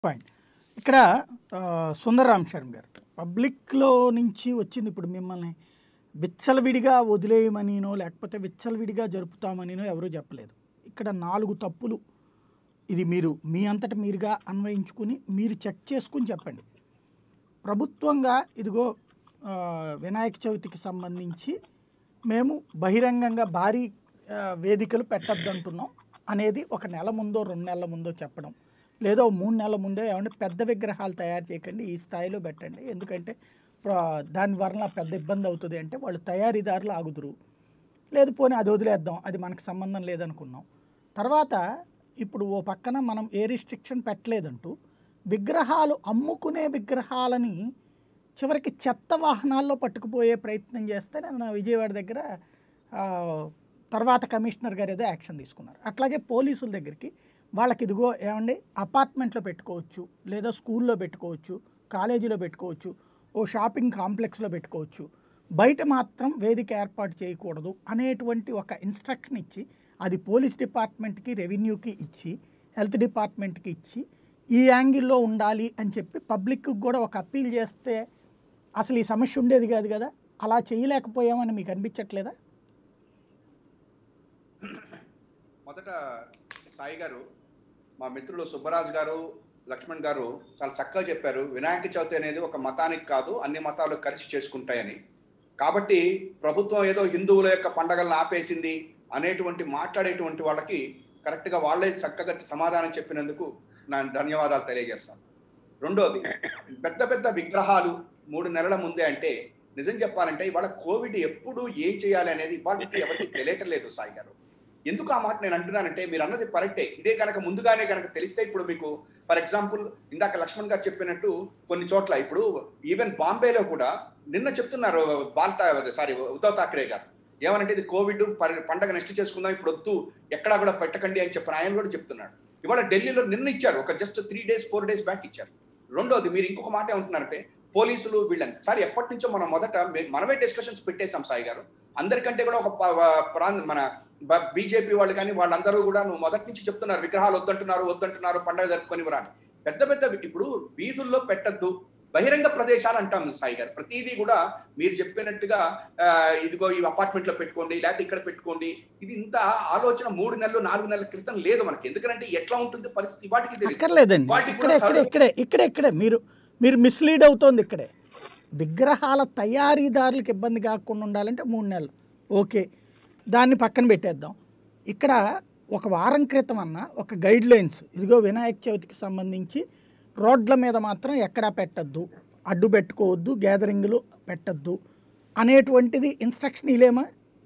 Point ఇక్కడ ఆ, సుందరరామ్ శర్మ గారు పబ్లిక్లో నుంచి వచ్చింది ఇప్పుడు మిమ్మల్ని విచ్చలవిడిగా వదిలేయమనినో లేకపోతే విచ్చలవిడిగా జరుపుతామనినో ఎవరూ చెప్పలేదు ఇక్కడ నాలుగు తప్పులు ఇది మీరు మీ అంతట మీరుగా అన్వయించుకుని మీరు చెక్ చేసుకుని చెప్పండి ప్రభుత్వంగా ఇదిగో ఆ, వినాయక చవితికి సంబంధించి మేము బహిరంగంగా భారీ ఆ, వేదికలు పెట్టద్దంటున్నాం అనేది ఒక నెల ముందో రెండు నెలల ముందో చెప్పడం లేదా ఓ మూడు నెలల ముందే ఏమంటే పెద్ద విగ్రహాలు తయారు చేయకండి ఈ స్థాయిలో పెట్టండి ఎందుకంటే ప్ర- దాని వలన పెద్ద ఇబ్బంది అవుతుంది అంటే వాళ్ళు తయారీదారులు ఆగుదురు లేదు పోనీ అది వదిలేద్దాం అది మనకు సంబంధం లేదనుకున్నాం తర్వాత ఇప్పుడు ఓ పక్కన మనం ఏ రిస్ట్రిక్షన్ పెట్టలేదంటూ విగ్రహాలు అమ్ముకునే విగ్రహాలని చివరికి చెత్త వాహనాల్లో పట్టుకుపోయే ప్రయత్నం చేస్తే నేను విజయవాడ దగ్గర ఆ, తర్వాత కమిషనర్ గారు ఏదో యాక్షన్ తీసుకున్నారు అట్లాగే పోలీసుల దగ్గరికి వాళ్ళకి ఇదిగో ఏమండి అపార్ట్మెంట్లో పెట్టుకోవచ్చు లేదా స్కూల్లో పెట్టుకోవచ్చు కాలేజీలో పెట్టుకోవచ్చు ఓ షాపింగ్ కాంప్లెక్స్లో పెట్టుకోవచ్చు బయట మాత్రం వేదిక ఏర్పాటు చేయకూడదు అనేటువంటి ఒక ఇన్స్ట్రక్షన్ ఇచ్చి అది పోలీస్ డిపార్ట్మెంట్కి రెవెన్యూకి ఇచ్చి హెల్త్ డిపార్ట్మెంట్కి ఇచ్చి ఈ యాంగిల్లో ఉండాలి అని చెప్పి పబ్లిక్కి కూడా ఒక అప్పీల్ చేస్తే అసలు ఈ సమస్య ఉండేది కాదు కదా అలా చేయలేకపోయామని మీకు అనిపించట్లేదా మొదట సాయి గారు మా మిత్రులు సుబ్బరాజు గారు లక్ష్మణ్ గారు చాలా చక్కగా చెప్పారు వినాయక చవితి అనేది ఒక మతానికి కాదు అన్ని మతాలు కలిసి చేసుకుంటాయని కాబట్టి ప్రభుత్వం ఏదో హిందువుల యొక్క పండగలను ఆపేసింది అనేటువంటి మాట్లాడేటువంటి వాళ్ళకి కరెక్ట్గా వాళ్ళే చక్కగా సమాధానం చెప్పినందుకు నా ధన్యవాదాలు తెలియజేస్తాను రెండోది పెద్ద పెద్ద విగ్రహాలు మూడు నెలల ముందే అంటే నిజం చెప్పాలంటే ఇవాళ కోవిడ్ ఎప్పుడు ఏం చేయాలి అనేది వాళ్ళకి ఎవరికి తెలియటం లేదు సాయి గారు ఎందుకు ఆ మాట నేను అంటున్నానంటే మీరు అన్నది కరెక్టే ఇదే కనుక ముందుగానే కనుక తెలిస్తే ఇప్పుడు మీకు ఫర్ ఎగ్జాంపుల్ ఇందాక లక్ష్మణ్ గారు చెప్పినట్టు కొన్ని చోట్ల ఇప్పుడు ఈవెన్ బాంబేలో కూడా నిన్న చెప్తున్నారు బాల్తా సారీ ఉద్ధవ్ ఠాక్రే గారు ఏమనంటే ఇది కోవిడ్ పరి- పండగ నెక్స్ట్ చేసుకుందాం ఇప్పుడు వద్దు ఎక్కడా కూడా పెట్టకండి అని చెప్పిన ఆయన కూడా చెప్తున్నాడు ఇవాళ ఢిల్లీలో నిన్న ఇచ్చారు ఒక just three days four days back ఇచ్చారు రెండోది మీరు ఇంకొక మాట ఏమంటున్నారంటే పోలీసులు వీళ్ళని సార్ ఎప్పటి నుంచో మనం మొదట మే- మనమే డిస్కషన్స్ పెట్టేశాం సాయి గారు అందరికంటే కూడా ఒక ప- ప- ప్రాంత మన బీజేపీ వాళ్ళు కానీ వాళ్ళందరూ కూడా నువ్వు మొదటి నుంచి చెప్తున్నారు విగ్రహాలు వద్దంటున్నారు వద్దంటున్నారు పండగ జరుపుకొని రాని పెద్ద పెద్ద ఇప్పుడు వీధుల్లో పెట్టద్దు బహిరంగ ప్రదేశాలు అంటాం సాయి గారు ప్రతిదీ కూడా మీరు చెప్పినట్టుగా ఆ, ఇదిగో ఈ అపార్ట్మెంట్ లో పెట్టుకోండి లేకపోతే ఇక్కడ పెట్టుకోండి ఇది ఇంత ఆలోచన మూడు నెలలు నాలుగు నెలల క్రితం లేదు మనకి ఎందుకంటే ఎట్లా ఉంటుంది పరిస్థితి వాటికి తెలియదు అక్కర్లేదండి వాటికి ఇక్కడే కూడా ఇక్కడే ఇక్కడే ఇక్కడే ఇక్కడే మీరు మీరు మిస్లీడ్ అవుతోంది ఇక్కడే విగ్రహాల తయారీదారులకు ఇబ్బంది కాకుండా ఉండాలంటే మూడు నెలలు ఓకే దాన్ని పక్కన పెట్టేద్దాం ఇక్కడ ఒక వారం క్రితం అన్న ఒక గైడ్ లైన్స్ ఇదిగో వినాయక చవితికి సంబంధించి రోడ్ల మీద మాత్రం ఎక్కడా పెట్టద్దు అడ్డు పెట్టుకోవద్దు గ్యాదరింగ్లు పెట్టద్దు అనేటువంటిది ఇన్స్ట్రక్షన్ ఇలేమా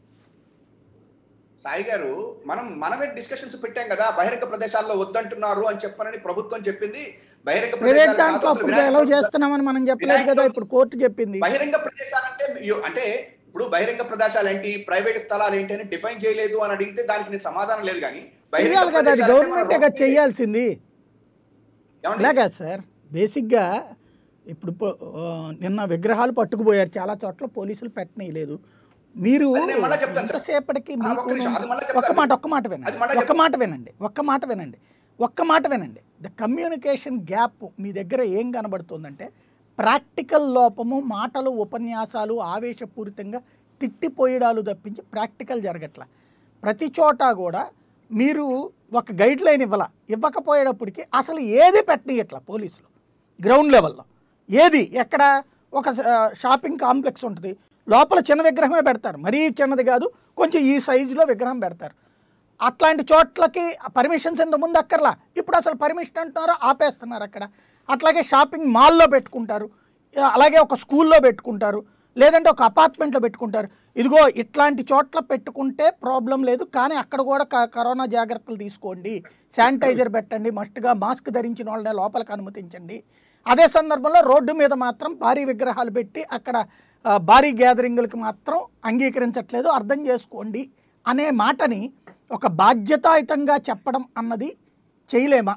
సాయి గారు మనం మనమే డిస్కషన్స్ పెట్టాం కదా బహిరంగ ప్రదేశాల్లో వద్దంటున్నారు అని చెప్పనని ప్రభుత్వం చెప్పింది బహిరంగ ప్రైవేట్ ప్రదేశాలు దాంట్లో కాదు, అసలు అప్పుడు వినాయక ఎలా చవితి- చేస్తున్నామని మనం చెప్పలేదు వినాయక కదా చవితి- ఇప్పుడు కోర్టు చెప్పింది బహిరంగ ప్రదేశాలంటే యు- అంటే ఇప్పుడు బహిరంగ ప్రదేశాలు ఏంటి ప్రైవేట్ స్థలాలు ఏంటి అని డిఫైన్ చేయలేదు అని అడిగితే దానికి నేను సమాధానం లేదు కానీ బహిరంగ చెయ్యాలి కదా అది ప్రదేశాలంటే మన గవర్నమెంటే కదా రోడ్డు చెయ్యాల్సింది ఏమండి? అలా కాదు సార్ బేసిక్గా ఇప్పుడు పో- ఆ, నిన్న విగ్రహాలు పట్టుకుపోయారు చాలా చోట్ల పోలీసులు పెట్టనీయలేదు మీరు అది నేను మళ్ళా చెప్తాను సార్. ఎంతసేపటికి ఆ, ఒక్క మీకు నిమిషం, అది మళ్ళా ఒక్క చెప్తాను. మాట ఒక్క మాట అది వినండి మళ్ళా ఒక్క మాట వినండి ఒక్క మాట వినండి ఒక్క మాట వినండి ద కమ్యూనికేషన్ గ్యాప్ మీ దగ్గర ఏం కనబడుతుందంటే ప్రాక్టికల్ లోపము మాటలు ఉపన్యాసాలు ఆవేశపూరితంగా తిట్టిపోయడాలు తప్పించి ప్రాక్టికల్ జరగట్ల ప్రతి చోట కూడా మీరు ఒక గైడ్ లైన్ ఇవ్వాల ఇవ్వకపోయేటప్పటికి అసలు ఏది పెట్టనీయట్ల పోలీసులు గ్రౌండ్ లెవెల్లో ఏది ఎక్కడ ఒక ఆ, షాపింగ్ కాంప్లెక్స్ ఉంటుంది లోపల చిన్న విగ్రహమే పెడతారు మరీ చిన్నది కాదు కొంచెం ఈ సైజులో విగ్రహం పెడతారు అట్లాంటి చోట్లకి పర్మిషన్స్ ఇంత ముందు అక్కర్లా ఇప్పుడు అసలు పర్మిషన్ అంటున్నారు ఆపేస్తున్నారు అక్కడ అట్లాగే షాపింగ్ మాల్లో పెట్టుకుంటారు ఆ, అలాగే ఒక స్కూల్లో పెట్టుకుంటారు లేదంటే ఒక అపార్ట్మెంట్లో పెట్టుకుంటారు ఇదిగో ఇట్లాంటి చోట్ల పెట్టుకుంటే ప్రాబ్లం లేదు కానీ అక్కడ కూడా క- కరోనా జాగ్రత్తలు తీసుకోండి శానిటైజర్ పెట్టండి మస్ట్గా మాస్క్ ధరించిన వాళ్ళని లోపలికి అనుమతించండి అదే సందర్భంలో రోడ్డు మీద మాత్రం భారీ విగ్రహాలు పెట్టి అక్కడ ఆ, భారీ గ్యాదరింగ్లకు మాత్రం అంగీకరించట్లేదు అర్థం చేసుకోండి అనే మాటని ఒక బాధ్యతాయుతంగా చెప్పడం అన్నది చేయలేమా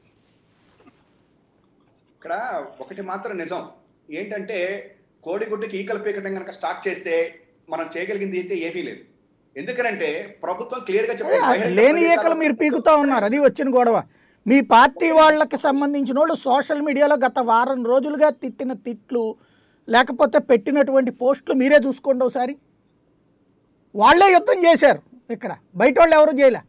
ఇక్కడ ఒకటి మాత్రం నిజం ఏంటంటే కోడిగుడ్డుకి ఈకలు పీకటం కనుక స్టార్ట్ చేస్తే మనం చేయగలిగింది అయితే ఏమీ లేదు ఎందుకనంటే ప్రభుత్వం క్లియర్ గా అదే, చెప్పేది ఆ బహిరంగ లేని ప్రదేశాల్లో ఏకలు మీరు పీకుతా ఉన్నారు అది వచ్చిన గొడవ మీ పార్టీ వాళ్ళకి సంబంధించిన వాళ్ళు సోషల్ మీడియాలో గత వారం రోజులుగా తిట్టిన తిట్లు లేకపోతే పెట్టినటువంటి పోస్టులు మీరే చూసుకోండి ఒకసారి వాళ్ళే యుద్ధం చేశారు ఇక్కడ బయట వాళ్ళు ఎవరు చేయలే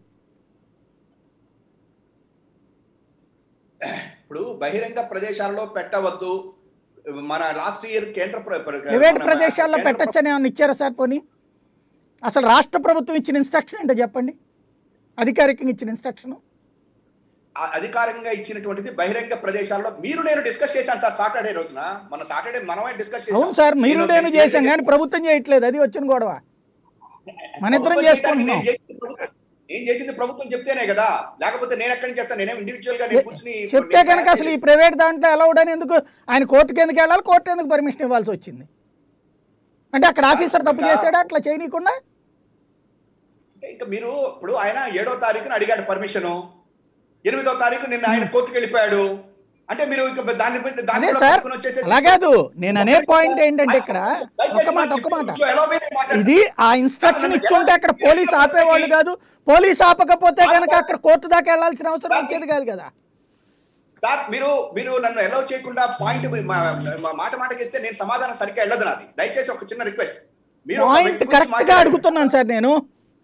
ఇప్పుడు బహిరంగ ప్రదేశాల్లో పెట్టవద్దు మన లాస్ట్ ఇయర్ కేంద్ర ప్ర- ప్ర- ప్రైవేట్ మన ప్రదేశాల్లో కేంద్ర పెట్టచ్చని ఏమన్నా ఇచ్చారా సార్ పోనీ అసలు రాష్ట్ర ప్రభుత్వం ఇచ్చిన ఇన్స్ట్రక్షన్ ఏంటో చెప్పండి అధికారికంగా ఇచ్చిన ఇన్స్ట్రక్షన్ ఆ అధికారికంగా ఇచ్చినటువంటిది బహిరంగ ప్రదేశాల్లో మీరు నేను డిస్కస్ చేశాను సార్ సాటర్డే రోజున మన సాటర్డే మనమే డిస్కస్ చేశాం అవును సార్ మీరు నేను- నేను చేశాం కానీ ప్రభుత్వం చేయట్లేదు అది వచ్చిన గొడవ మన ఇద్దరం ప్రభుత్వం చేసుకుంటున్నాం చేయడానికి నేను చేసింది ప్రభుత్వం- నేను చేసింది ప్రభుత్వం చెప్తేనే కదా లేకపోతే నేను ఎక్కడి నుంచి చేస్తాను నేనేం ఇండివిజువల్ గా నేను కూర్చుని చెప్తే కనుక అసలు ఈ ప్రైవేట్ దాంట్లో అలౌడ్ అని ఎందుకు ఆయన కోర్టుకి ఎందుకు వెళ్ళాలి కోర్టు ఎందుకు పర్మిషన్ ఇవ్వాల్సి వచ్చింది అంటే అక్కడ ఆఫీసర్ తప్పు చేశాడా అట్లా చేయనీయకుండా ఇంకా మీరు ఇప్పుడు ఆయన ఏడో తారీఖున అడిగాడు పర్మిషన్ ఎనిమిదో తారీఖు నిన్న ఆయన కోర్టుకు వెళ్ళిపోయాడు అంటే మీరు ఇంకా దాన్ని పెట్టి- దాన్ని అదే కూడా సార్ పట్టుకొని వచ్చేసేసి- అలా కాదు నేను అనే పాయింట్ ఏంటంటే ఇక్కడ దయచేసి ఒక్క మాట నాకు ఒక్క మాట ఇంట్లో ఎలా పోయినా మాట్లాడండి. ఇది ఆ ఇన్స్ట్రక్షన్ ఇచ్చుంటే అక్కడ పోలీస్ ఆపేవాళ్ళు కాదు పోలీస్ ఆపకపోతే కనుక అక్కడ కోర్టు దాకా వెళ్ళాల్సిన అవసరం వచ్చేది కాదు కదా సార్ మీరు మీరు నన్ను ఎలవ్ చేయకుండా పాయింట్ మాట మాటకి ఇస్తే నేను సమాధానం సరిగ్గా వెళ్ళదు నాది దయచేసి ఒక చిన్న రిక్వెస్ట్ మీరు ఒక పాయింట్ వ్యక్తి గురించి కరెక్ట్ గా మాట్లాడారు. అడుగుతున్నాను సార్ నేను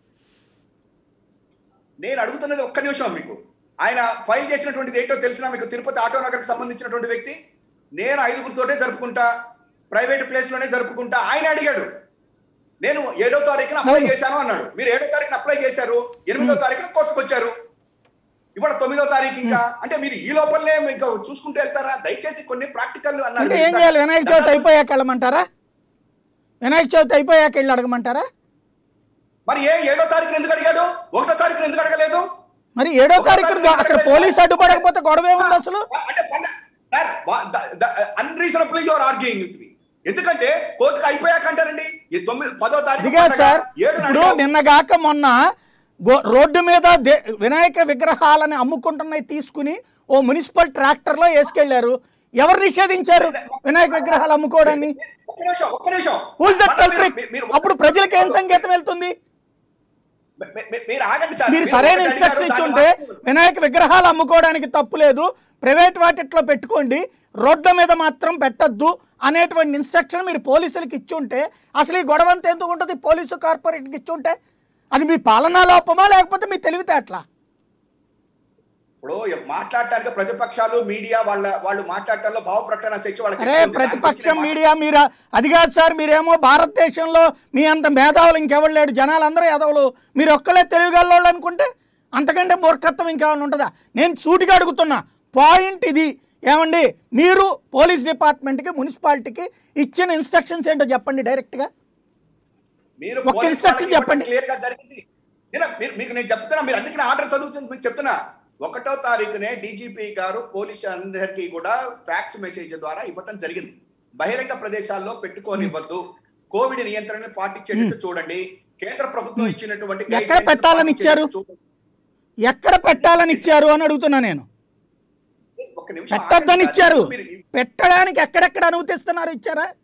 నేను అడుగుతున్నది ఒక్క నిమిషం మీకు ఆయన ఫైల్ చేసినటువంటిది ఏంటో తెలిసినా మీకు తిరుపతి ఆటో నగర్కి సంబంధించినటువంటి వ్యక్తి నేను ఐదుగురితోటే జరుపుకుంటా ప్రైవేట్ ప్లేస్ లోనే జరుపుకుంటా ఆయన అడిగాడు నేను ఏడో తారీఖున అప్లై అవును. చేశాను అన్నాడు మీరు ఏడో తారీఖున అప్లై చేశారు ఎనిమిదో తారీఖున కోర్టుకు వచ్చారు ఇవాళ తొమ్మిదో తారీఖు ఇంకా అంటే మీరు ఈ లోపలనే ఇంకా చూసుకుంటూ వెళ్తారా దయచేసి కొన్ని ప్రాక్టికల్ అన్నారు అంటే ఏం చేయాలి వినాయక చవితి అయిపోయాక వెళ్ళమంటారా వినాయక చవితి అయిపోయాక వెళ్ళి అడగమంటారా మరి ఏ ఏడో తారీఖున ఎందుకు అడిగాడు ఒకటో తారీఖున ఎందుకు అడగలేదు మరి ఏడో తారీఖు అక్కడ పోలీస్ అడ్డుపడకపోతే గొడవ ఏముంది అసలు అంటే అన్రీజనబుల్ యువర్ ఆర్గ్యూయింగ్ విత్ మీ ఎందుకంటే కోర్టుకు అయిపోయాక అంటారండి ఈ తొమ్మిది పదో తారీఖు అది కాదు సార్ ఏడు ఇప్పుడు నిన్నగాక మొన్న గో- రోడ్డు మీద దే- వినాయక విగ్రహాలని అమ్ముకుంటున్నవి తీసుకుని ఓ మున్సిపల్ ట్రాక్టర్ లో వేసుకెళ్లారు ఎవరు నిషేధించారు వినాయక విగ్రహాలు అమ్ముకోవడాన్ని ఒక్క నిమిషం ఒక్క నిమిషం హూస్ దట్ మళ్ళా మీరు- కల్ప్రిట్ మీరు- అప్పుడు ప్రజలకు ఏం సంకేతం వెళ్తుంది మీ- మీ- మీరు ఆగండి సార్ మీరు మీరు సరైన ఒకటి ఇన్స్ట్రక్షన్ అడిగారు, ఇచ్చుంటే దాన్ని వినాయక విగ్రహాలు అమ్ముకోవడానికి తప్పు లేదు ప్రైవేట్ వాటిట్లో పెట్టుకోండి రోడ్ల మీద మాత్రం పెట్టద్దు అనేటువంటి ఇన్స్ట్రక్షన్ మీరు పోలీసులకు ఇచ్చుంటే అసలు ఈ గొడవ అంతా ఎందుకు ఉంటుంది పోలీసు కార్పొరేట్కి ఇచ్చుంటే అది మీ పాలనా లోపమా లేకపోతే మీ తెలివితేటలా ఇప్పుడు మాట్లాడటానికి ప్రతిపక్షాలు మీడియా వాళ్ళ వాళ్ళు మాట్లాడటంలో భావ ప్రకటన శిక్ష వాళ్ళకి అరే ఎక్కువ ఉంది. దాని ప్రతిపక్షం గురించి నేను మీడియా మీరు అది కాదు సార్ మీరేమో భారతదేశంలో మీ అంత మేధావులు ఇంకెవరు లేడు జనాలు అందరూ ఎదవలు మీరు ఒక్కలే తెలివిగల్లోళ్ళు అనుకుంటే అంతకంటే మూర్ఖత్వం ఇంకేమైనా ఉంటుందా నేను సూటిగా అడుగుతున్నా పాయింట్ ఇది ఏమండి మీరు పోలీస్ డిపార్ట్మెంట్కి మున్సిపాలిటీకి ఇచ్చిన ఇన్స్ట్రక్షన్స్ ఏంటో చెప్పండి డైరెక్ట్గా మీరు ఒక్క పోలీసు instruction వాళ్ళకి చెప్పండి. క్లియర్ గా జరిగింది నేను మీరు మీకు నేను చెప్తున్నా మీరు అందుకని ఆర్డర్ చదువుతుంది మీకు చెప్తున్నా ఒకటో తారీఖునే డీజీపీ గారు పోలీసు అందరికీ కూడా ఫ్యాక్స్ మెసేజ్ ద్వారా ఇవ్వటం జరిగింది బహిరంగ ప్రదేశాల్లో పెట్టుకోనివ్వద్దు కోవిడ్ నియంత్రణ పాటించేటట్టు చూడండి కేంద్ర ప్రభుత్వం ఇచ్చినటువంటి ఎక్కడ guidelines పెట్టాలని ఇచ్చారు? పాటించేటట్టు చూడండి. ఎక్కడ పెట్టాలని ఇచ్చారు అని అడుగుతున్నా నేను ఒక్క నిమిషం పెట్టొద్దని ఆగండి సార్. ఇచ్చారు మీరు- పెట్టడానికి ఎక్కడెక్కడ అనుమతిస్తున్నారు ఇచ్చారా